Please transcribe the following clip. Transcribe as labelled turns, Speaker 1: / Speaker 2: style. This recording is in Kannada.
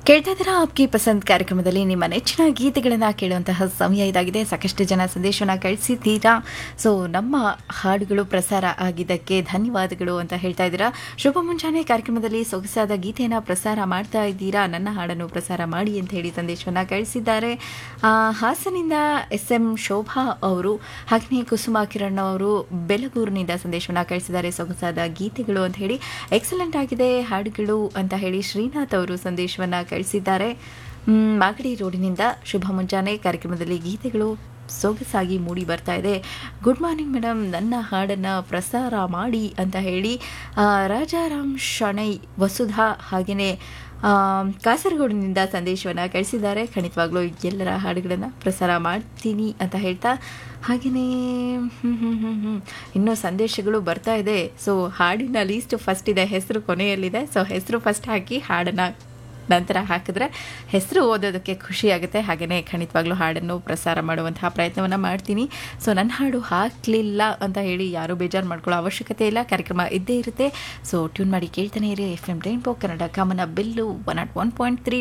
Speaker 1: ಕೇಳ್ತಾ ಇದ್ದೀರಾ ಆಪ್ಗೆ ಪಸಂದ್ ಕಾರ್ಯಕ್ರಮದಲ್ಲಿ ನಿಮ್ಮ ನೆಚ್ಚಿನ ಗೀತೆಗಳನ್ನು ಕೇಳುವಂತಹ ಸಮಯ ಇದಾಗಿದೆ ಸಾಕಷ್ಟು ಜನ ಸಂದೇಶವನ್ನು ಕಳಿಸಿದ್ದೀರಾ ಸೊ ನಮ್ಮ ಹಾಡುಗಳು ಪ್ರಸಾರ ಆಗಿದ್ದಕ್ಕೆ ಧನ್ಯವಾದಗಳು ಅಂತ ಹೇಳ್ತಾ ಇದ್ದೀರಾ ಶುಭ ಮುಂಜಾನೆ ಕಾರ್ಯಕ್ರಮದಲ್ಲಿ ಸೊಗಸಾದ ಗೀತೆಯನ್ನು ಪ್ರಸಾರ ಮಾಡ್ತಾ ಇದ್ದೀರಾ ನನ್ನ ಹಾಡನ್ನು ಪ್ರಸಾರ ಮಾಡಿ ಅಂತ ಹೇಳಿ ಸಂದೇಶವನ್ನು ಕಳಿಸಿದ್ದಾರೆ ಆ, ಹಾಸನಿಂದ ಎಸ್ ಎಂ ಶೋಭಾ ಅವರು ಹಾಗೆಯೇ ಕುಸುಮಾ ಕಿರಣ್ ಅವರು ಬೆಲಗೂರಿನಿಂದ ಸಂದೇಶವನ್ನು ಕಳಿಸಿದ್ದಾರೆ ಸೊಗಸಾದ ಗೀತೆಗಳು ಅಂತ ಹೇಳಿ ಎಕ್ಸಲೆಂಟ್ ಆಗಿದೆ ಹಾಡುಗಳು ಅಂತ ಹೇಳಿ ಶ್ರೀನಾಥ್ ಅವರು ಸಂದೇಶವನ್ನು ಕಳಿಸಿದ್ದಾರೆ ಮ್, ಮಾಗಡಿ ರೋಡಿನಿಂದ ಶುಭ ಮುಂಜಾನೆ ಕಾರ್ಯಕ್ರಮದಲ್ಲಿ ಗೀತೆಗಳು ಸೊಗಸಾಗಿ ಮೂಡಿ ಬರ್ತಾ ಇದೆ ಗುಡ್ ಮಾರ್ನಿಂಗ್ ಮೇಡಮ್ ನನ್ನ ಹಾಡನ್ನು ಪ್ರಸಾರ ಮಾಡಿ ಅಂತ ಹೇಳಿ ಆ, ರಾಜಾರಾಮ್ ಶಣೈ ವಸುಧಾ ಹಾಗೆಯೇ ಆ, ಕಾಸರಗೋಡಿನಿಂದ ಸಂದೇಶವನ್ನು ಕಳಿಸಿದ್ದಾರೆ ಖಂಡಿತವಾಗ್ಲೂ ಎಲ್ಲರ ಹಾಡುಗಳನ್ನು ಪ್ರಸಾರ ಮಾಡ್ತೀನಿ ಅಂತ ಹೇಳ್ತಾ ಹಾಗೆಯೇ ಹ್ಮ್, ಹ್ಮ್, ಹ್ಮ್, ಹ್ಮ್. ಇನ್ನೂ ಸಂದೇಶಗಳು ಬರ್ತಾ ಇದೆ ಸೊ ಹಾಡಿನ ಲೀಸ್ಟ್ ಫಸ್ಟ್ ಇದೆ ಹೆಸರು ಕೊನೆಯಲ್ಲಿದೆ ಸೊ ಹೆಸರು ಫಸ್ಟ್ ಹಾಕಿ ಹಾಡನ್ನು ನಂತರ ಹಾಕಿದ್ರೆ ಹೆಸರು ಓದೋದಕ್ಕೆ ಖುಷಿ ಆಗುತ್ತೆ ಹಾಗೆಯೇ ಖಂಡಿತವಾಗ್ಲೂ ಹಾಡನ್ನು ಪ್ರಸಾರ ಮಾಡುವಂತಹ ಪ್ರಯತ್ನವನ್ನು ಮಾಡ್ತೀನಿ ಸೊ ನನ್ನ ಹಾಡು ಹಾಕಲಿಲ್ಲ ಅಂತ ಹೇಳಿ ಯಾರೂ ಬೇಜಾರು ಮಾಡ್ಕೊಳ್ಳೋ ಅವಶ್ಯಕತೆ ಇಲ್ಲ ಕಾರ್ಯಕ್ರಮ ಇದ್ದೇ ಇರುತ್ತೆ ಸೊ ಟ್ಯೂನ್ ಮಾಡಿ ಕೇಳ್ತಾನೆ ಇರಿ ಎಫ್ ಎಮ್ ರೈನ್ಬೋ ಕನ್ನಡ ಕಾಮನ ಬಿಲ್ಲು one nought one point three